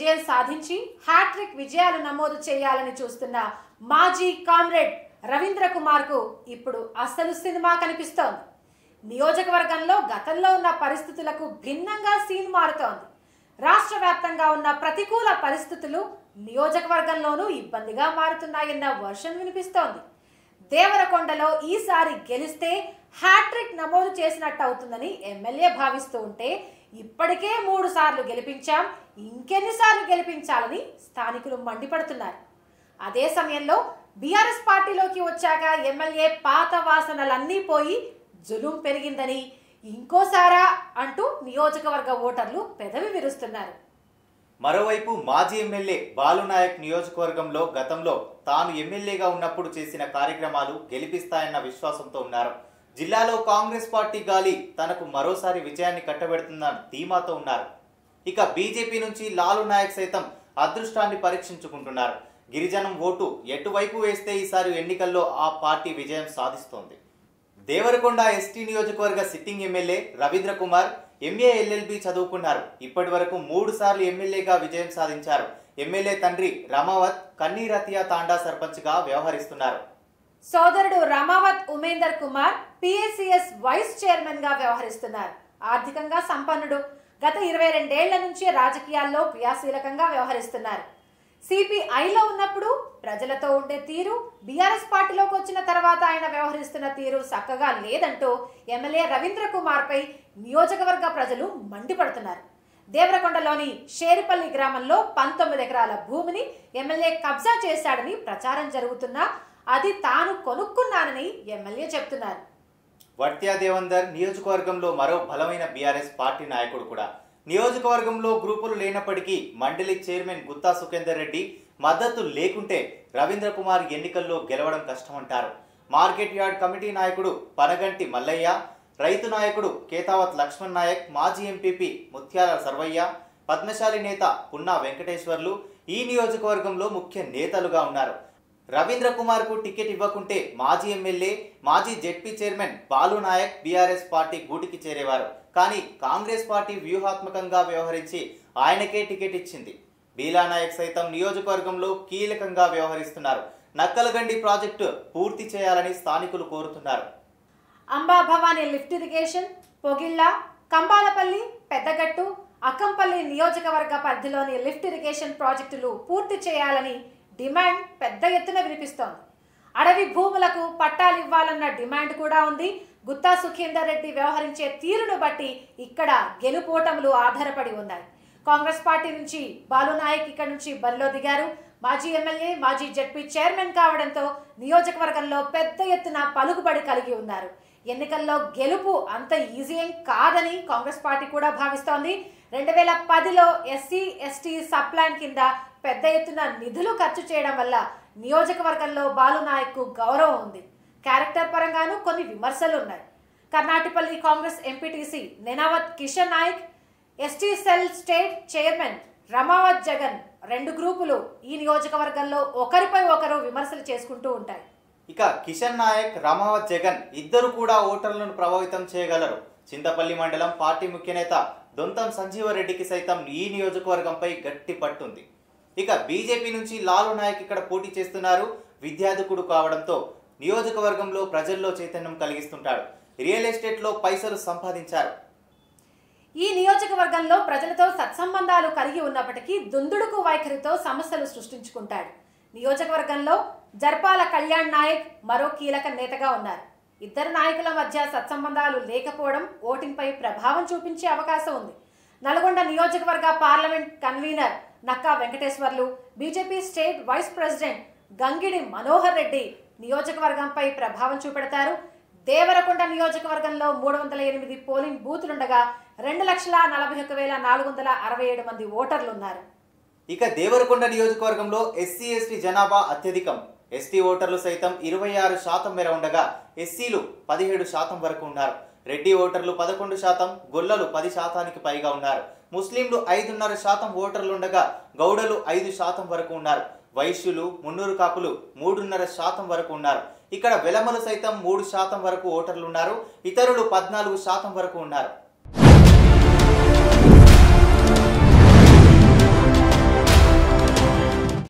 విజయం సాధించి హ్యాట్రిక్ విజయాలు నమోదు చేయాలని చూస్తున్న మాజీ కామ్రేడ్ రవీంద్ర కుమార్ కు ఇప్పుడు అసలు సినిమా కనిపిస్తోంది నియోజకవర్గంలో గతంలో ఉన్న పరిస్థితులకు భిన్నంగా సీన్ మారుతోంది రాష్ట్ర వ్యాప్తంగా ఉన్న ప్రతికూల పరిస్థితులు నియోజకవర్గంలోనూ ఇబ్బందిగా మారుతున్నాయన్న వర్షన్ వినిపిస్తోంది దేవరకొండలో ఈసారి గెలిస్తే హ్యాట్రిక్ నమోదు చేసినట్టు అవుతుందని ఎమ్మెల్యే భావిస్తూ ఉంటే ఇప్పటికే మూడు సార్లు గెలిపించాం ఇంకెన్నిసార్లు గెలిపించాలని స్థానికులు మండిపడుతున్నారు అదే సమయంలో బీఆర్ఎస్ పార్టీలోకి వచ్చాక ఎమ్మెల్యే పాత వాసనలన్నీ పోయి జులుం పెరిగిందని ఇంకోసారా అంటూ నియోజకవర్గ ఓటర్లు పెదవి విరుస్తున్నారు మరోవైపు మాజీ ఎమ్మెల్యే బాలునాయక్ నియోజకవర్గంలో గతంలో తాను ఎమ్మెల్యేగా ఉన్నప్పుడు చేసిన కార్యక్రమాలు గెలిపిస్తాయన్న విశ్వాసంతో ఉన్నారు జిల్లాలో కాంగ్రెస్ పార్టీ గాలి తనకు మరోసారి విజయాన్ని కట్టబెడుతుందన్న ధీమాతో ఉన్నారు ఇక బీజేపీ నుంచి లాలు నాయక్ సైతం అదృష్టాన్ని పరీక్షించుకుంటున్నారు గిరిజనం ఓటు ఎటువైపు వేస్తే ఈసారి ఎన్నికల్లో ఆ పార్టీ విజయం సాధిస్తోంది దేవరకొండ ఎస్టీ నియోజకవర్గ sitting MLA Ravindra Kumar MA LLB చదువుకున్నారు ఇప్పటి వరకు మూడు సార్లు ఎమ్మెల్యేగా విజయం సాధించారు ఎమ్మెల్యే తండ్రి రమావత్ కన్నీరతియా తాండా సర్పంచ్గా వ్యవహరిస్తున్నారు సోదరుడు Ramavath Umender Kumar PSCS vice chairman గా వ్యవహరిస్తున్నారు ఆర్థికంగా సంపన్నుడు గత ఇరవై రెండేళ్ల నుంచి రాజకీయాల్లో క్రియాశీలకంగా వ్యవహరిస్తున్నారు సిపిఐలో ఉన్నప్పుడు ప్రజలతో ఉండే తీరు బీఆర్ఎస్ పార్టీలోకి వచ్చిన తర్వాత ఆయన వ్యవహరిస్తున్న తీరు చక్కగా లేదంటూ ఎమ్మెల్యే రవీంద్ర కుమార్ పై నియోజకవర్గ ప్రజలు మండిపడుతున్నారు దేవరకొండలోని షేరిపల్లి గ్రామంలో పంతొమ్మిది ఎకరాల భూమిని ఎమ్మెల్యే కబ్జా చేశాడని ప్రచారం జరుగుతున్నా అది తాను కొనుక్కున్నానని ఎమ్మెల్యే చెప్తున్నారు వర్త్యా దేవందర్ నియోజకవర్గంలో మరో బలమైన బీఆర్ఎస్ పార్టీ నాయకుడు కూడా నియోజకవర్గంలో గ్రూపులు లేనప్పటికీ మండలి చైర్మన్ గుత్తా సుఖేందర్ రెడ్డి మద్దతు లేకుంటే రవీంద్ర కుమార్ ఎన్నికల్లో గెలవడం కష్టమంటారు మార్కెట్ యార్డ్ కమిటీ నాయకుడు పనగంటి మల్లయ్య రైతు నాయకుడు కేతావత్ లక్ష్మణ్ నాయక్ మాజీ ఎంపీపీ ముత్యాల సర్వయ్య పద్మశాలి నేత పున్నా వెంకటేశ్వర్లు ఈ నియోజకవర్గంలో ముఖ్య నేతలుగా ఉన్నారు రవీంద్ర కుమార్ కు టికెట్ ఇవ్వకుంటే మాజీ ఎమ్మెల్యే మాజీ ZP chairman Balu Naik BRS party గూటికి చేరేవారు కానీ కాంగ్రెస్ పార్టీ వ్యూహాత్మకంగా వ్యవహరించి ఆయనకే టికెట్ ఇచ్చింది బీలా నాయక్ సైతం నియోజకవర్గంలో కీలకంగా వ్యవహరిస్తున్నారు నక్కలగండి ప్రాజెక్టు పూర్తి చేయాలని స్థానికులు కోరుతున్నారు అంబా భవానీ లిఫ్ట్ ఇరిగేషన్ పొగిళ్ళ కంబాలపల్లి పెద్దగట్టు అక్కంపల్లి నియోజకవర్గ పరిధిలోని లిఫ్ట్ ఇరిగేషన్ ప్రాజెక్టులు పూర్తి చేయాలని డిమాండ్ పెద్ద ఎత్తున వినిపిస్తోంది అడవి భూములకు పట్టాలు ఇవ్వాలన్న డిమాండ్ కూడా ఉంది గుత్తా సుఖేందర్ రెడ్డి వ్యవహరించే తీరును బట్టి ఇక్కడ గెలుపోటములు ఆధారపడి ఉన్నాయి కాంగ్రెస్ పార్టీ నుంచి బాలు నాయక్ ఇక్కడ నుంచి బరిలో దిగారు మాజీ ఎమ్మెల్యే మాజీ జడ్పీ చైర్మన్ కావడంతో నియోజకవర్గంలో పెద్ద ఎత్తున పలుకుబడి కలిగి ఉన్నారు ఎన్నికల్లో గెలుపు అంత ఈజీ ఏం కాదని కాంగ్రెస్ పార్టీ కూడా భావిస్తోంది రెండు వేల పదిలో ఎస్సీ ఎస్టీ సప్లాన్ కింద పెద్ద ఎత్తున నిధులు ఖర్చు చేయడం వల్ల నియోజకవర్గంలో బాలు నాయక్ గౌరవం ఉంది క్యారెక్టర్ పరంగాను కొన్ని విమర్శలు ఉన్నాయి Karnatipalli Congress MPTC Nenavath Kishan Naik ST cell state chairman Ramavath Jagan రెండు గ్రూపులు ఈ నియోజకవర్గంలో ఒకరిపై ఒకరు విమర్శలు చేసుకుంటూ ఉంటాయి ఇక కిషన్ నాయక్ రమావత్ జగన్ ఇద్దరు కూడా ఓటర్లను ప్రభావితం చేయగలరు చింతపల్లి మండలం పార్టీ ముఖ్య నేత దొంతం సంజీవరెడ్డికి సైతం ఈ నియోజకవర్గంపై గట్టి పట్టుంది ఇక బీజేపీ నుంచి లాలు నాయక్ ఇక్కడ పోటీ చేస్తున్నారు విద్యార్థికుడు కావడంతో నియోజకవర్గంలో ప్రజల్లో చైతన్యం కలిగిస్తుంటాడు రియల్ ఎస్టేట్లో పైసలు సంపాదించారు ఈ నియోజకవర్గంలో ప్రజలతో సత్సంబంధాలు కలిగి ఉన్నప్పటికీ దుందుడుకు వైఖరితో సమస్యలు సృష్టించుకుంటాడు నియోజకవర్గంలో జర్పాల కళ్యాణ్ నాయక్ మరో కీలక నేతగా ఉన్నారు ఇద్దరు నాయకుల మధ్య సత్సంబంధాలు లేకపోవడం ఓటింగ్పై ప్రభావం చూపించే అవకాశం ఉంది నల్గొండ నియోజకవర్గ parliament convener Nakka Venkateswarlu BJP state vice president Gangidi Manohar Reddy నియోజకవర్గంపై ప్రభావం చూపెడతారు దేవరకొండ నియోజకవర్గంలో మూడు వందల ఎనిమిది పోలింగ్ బూతులుండగా రెండు లక్షల నలభై ఒక్క వేల నాలుగు వందల అరవై ఏడు మంది ఓటర్లు ఉన్నారు ఇక దేవరకొండ నియోజకవర్గంలో ఎస్సీ ఎస్టీ జనాభా అత్యధికం ఎస్టీ ఓటర్లు సైతం ఇరవై ఆరు శాతం మేర ఉండగా ఎస్సీలు పదిహేడు శాతం వరకు ఉన్నారు రెడ్డి ఓటర్లు పదకొండు శాతం గొల్లలు పది శాతానికి పైగా ఉన్నారు ముస్లింలు ఐదున్నర శాతం ఓటర్లు ఉండగా గౌడలు ఐదు శాతం వరకు ఉన్నారు వైశ్యులు మున్నూరు కాపులు మూడున్నర శాతం వరకు ఉన్నారు ఇక్కడ వెలమలు సైతం మూడు శాతం వరకు ఓటర్లు ఉన్నారు ఇతరులు పద్నాలుగు శాతం వరకు ఉన్నారు